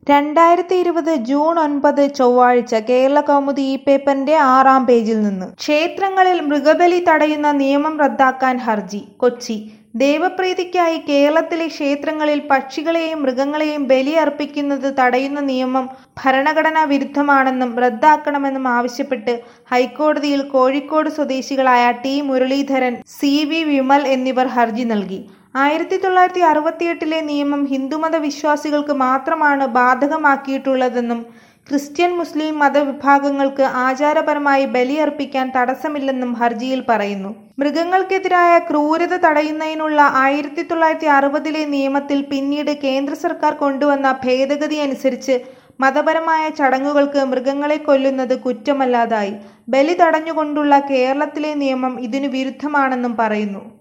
രണ്ടായിരത്തി ഇരുപത് ജൂൺ ഒൻപത് ചൊവ്വാഴ്ച കേരളകൗമുദി ഈ പേപ്പറിന്റെ ആറാം പേജിൽ നിന്ന് ക്ഷേത്രങ്ങളിൽ മൃഗബലി തടയുന്ന നിയമം റദ്ദാക്കാൻ ഹർജി കൊച്ചി ദേവപ്രീതിക്കായി കേരളത്തിലെ ക്ഷേത്രങ്ങളിൽ പക്ഷികളെയും മൃഗങ്ങളെയും ബലിയർപ്പിക്കുന്നത് തടയുന്ന നിയമം ഭരണഘടനാ വിരുദ്ധമാണെന്നും റദ്ദാക്കണമെന്നും ആവശ്യപ്പെട്ട് ഹൈക്കോടതിയിൽ കോഴിക്കോട് സ്വദേശികളായ T Muraleedharan C V Vimal എന്നിവർ ഹർജി നൽകി ആയിരത്തി തൊള്ളായിരത്തി അറുപത്തിയെട്ടിലെ നിയമം ഹിന്ദുമത വിശ്വാസികൾക്ക് മാത്രമാണ് ബാധകമാക്കിയിട്ടുള്ളതെന്നും ക്രിസ്ത്യൻ മുസ്ലിം മതവിഭാഗങ്ങൾക്ക് ആചാരപരമായി ബലിയർപ്പിക്കാൻ തടസ്സമില്ലെന്നും ഹർജിയിൽ പറയുന്നു മൃഗങ്ങൾക്കെതിരായ ക്രൂരത തടയുന്നതിനുള്ള ആയിരത്തി തൊള്ളായിരത്തി അറുപതിലെ നിയമത്തിൽ പിന്നീട് കേന്ദ്ര സർക്കാർ കൊണ്ടുവന്ന ഭേദഗതി അനുസരിച്ച് മതപരമായ ചടങ്ങുകൾക്ക് മൃഗങ്ങളെ കൊല്ലുന്നത് കുറ്റമല്ലാതായി ബലി തടഞ്ഞുകൊണ്ടുള്ള കേരളത്തിലെ നിയമം ഇതിനു വിരുദ്ധമാണെന്നും പറയുന്നു